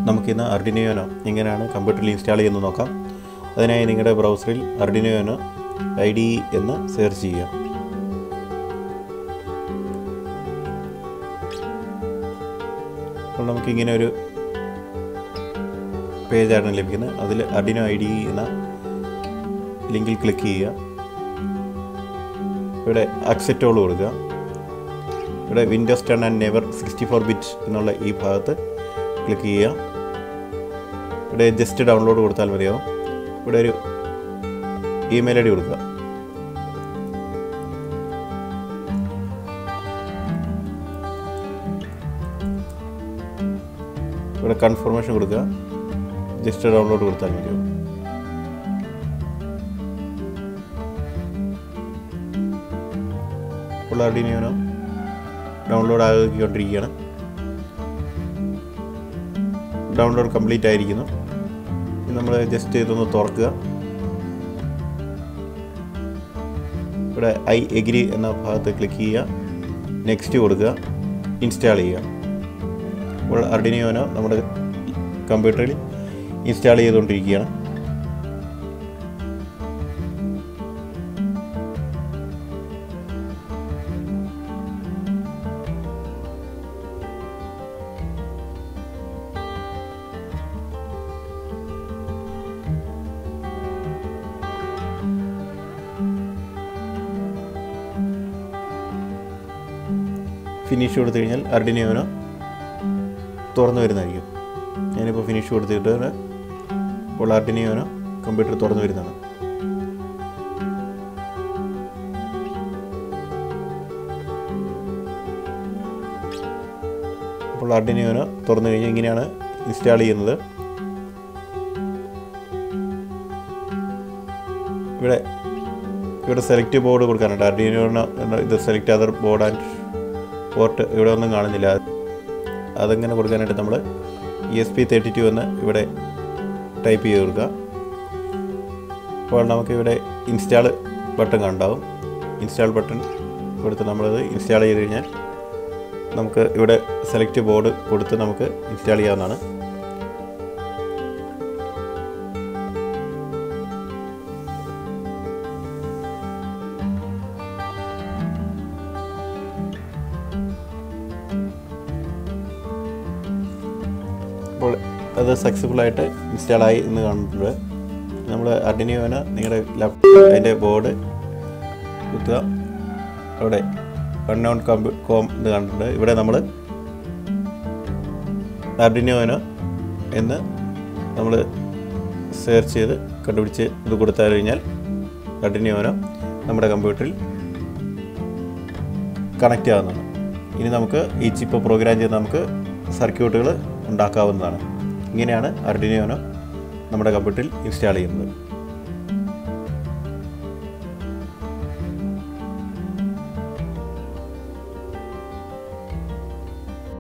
നമുക്കിന്ന് അർഡിനോയോനോ എങ്ങനെയാണ് കമ്പ്യൂട്ടറിൽ ഇൻസ്റ്റാൾ ചെയ്യുന്നത് നോക്കാം അതിനായി നിങ്ങളുടെ ബ്രൗസറിൽ അർഡിനോയോനോ ഐ ഡി എന്ന് സെർച്ച് ചെയ്യുക അപ്പോൾ നമുക്കിങ്ങനെ ഒരു പേജാണ് ലഭിക്കുന്നത് അതിൽ അർഡിനോ ഐ ഡി എന്ന ലിങ്കിൽ ക്ലിക്ക് ചെയ്യുക ഇവിടെ അക്സെപ്റ്റ് ഓൾ കൊടുക്കുക ഇവിടെ Windows ten and newer sixty four bit എന്നുള്ള ഈ ഭാഗത്ത് ക്ലിക്ക് ചെയ്യുക ഇവിടെ ജസ്റ്റ് ഡൗൺലോഡ് കൊടുത്താൽ മതിയാവും ഇവിടെ ഒരു ഇമെയിൽ ഐ ഡി കൊടുക്കുക ഇവിടെ കൺഫർമേഷൻ കൊടുക്കുക ജസ്റ്റ് ഡൗൺലോഡ് കൊടുത്താൽ മതിയാവും ഇപ്പോൾ അർഡിനിയോനോ ഡൗൺലോഡ് ആക്കിക്കൊണ്ടിരിക്കുകയാണ് ഡൗൺലോഡ് കംപ്ലീറ്റ് ആയിരിക്കുന്നു നമ്മൾ ജസ്റ്റ് ഇതൊന്ന് തുറക്കുക ഇവിടെ ഐ എഗ്രി എന്ന ഭാഗത്ത് ക്ലിക്ക് ചെയ്യുക നെക്സ്റ്റ് കൊടുക്കുക ഇൻസ്റ്റാൾ ചെയ്യുക അപ്പോൾ അർഡിനിയോനോ നമ്മുടെ കമ്പ്യൂട്ടറിൽ ഇൻസ്റ്റാൾ ചെയ്തുകൊണ്ടിരിക്കുകയാണ് ഫിനിഷ് കൊടുത്തു കഴിഞ്ഞാൽ അർഡിനിയോനോ തുറന്നു വരുന്നതായിരിക്കും ഞാനിപ്പോൾ ഫിനിഷ് കൊടുത്തിട്ട് ഇപ്പോൾ അർഡിനിയോനോ കമ്പ്യൂട്ടർ തുറന്നു വരുന്നതാണ് അപ്പോൾ അർഡിനിയോനോ തുറന്നു കഴിഞ്ഞാൽ ഇങ്ങനെയാണ് ഇൻസ്റ്റാൾ ചെയ്യുന്നത് ഇവിടെ ഇവിടെ സെലക്ട് ബോർഡ് കൊടുക്കാനുണ്ട് അർഡിനോണോ ഇത് select other board and port ഇവിടെ ഒന്നും കാണുന്നില്ല അതങ്ങനെ കൊടുക്കാനായിട്ട് നമ്മൾ E S P thirty two എന്ന് ഇവിടെ ടൈപ്പ് ചെയ്ത് കൊടുക്കുക അപ്പോൾ നമുക്കിവിടെ ഇൻസ്റ്റാൾ ബട്ടൺ കണ്ടാവും ഇൻസ്റ്റാൾ ബട്ടൺ കൊടുത്ത് നമ്മളത് ഇൻസ്റ്റാൾ ചെയ്ത് കഴിഞ്ഞാൽ നമുക്ക് ഇവിടെ സെലക്ട് ബോർഡ് കൊടുത്ത് നമുക്ക് ഇൻസ്റ്റാൾ ചെയ്യാവുന്നതാണ് അപ്പോൾ അത് സക്സസ്ഫുൾ ആയിട്ട് ഇൻസ്റ്റാൾ ആയി എന്ന് കാണുന്നുണ്ട് നമ്മൾ അർഡിനിയോന് നിങ്ങളുടെ ലാപ്ടോപ്പ് അതിൻ്റെ ബോർഡ് കുത്തുക അവിടെ അൺനോൺ കമ്പ്യൂ കോം എന്ന് കണ്ടിട്ടുണ്ട് ഇവിടെ നമ്മൾ അർഡിനിയോനോ എന്ന് നമ്മൾ സെർച്ച് ചെയ്ത് കണ്ടുപിടിച്ച് ഇത് കൊടുത്താൽ കഴിഞ്ഞാൽ അർഡിനിയോനോ നമ്മുടെ കമ്പ്യൂട്ടറിൽ കണക്റ്റ് ആവുന്നതാണ് ഇനി നമുക്ക് ഈ ചിപ്പ് പ്രോഗ്രാം ചെയ്ത് നമുക്ക് സർക്യൂട്ടുകൾ ഉണ്ടാക്കാവുന്നതാണ് ഇങ്ങനെയാണ് അർഡിനിയോനോ നമ്മുടെ കമ്പ്യൂട്ടറിൽ ഇൻസ്റ്റാൾ ചെയ്യുന്നത്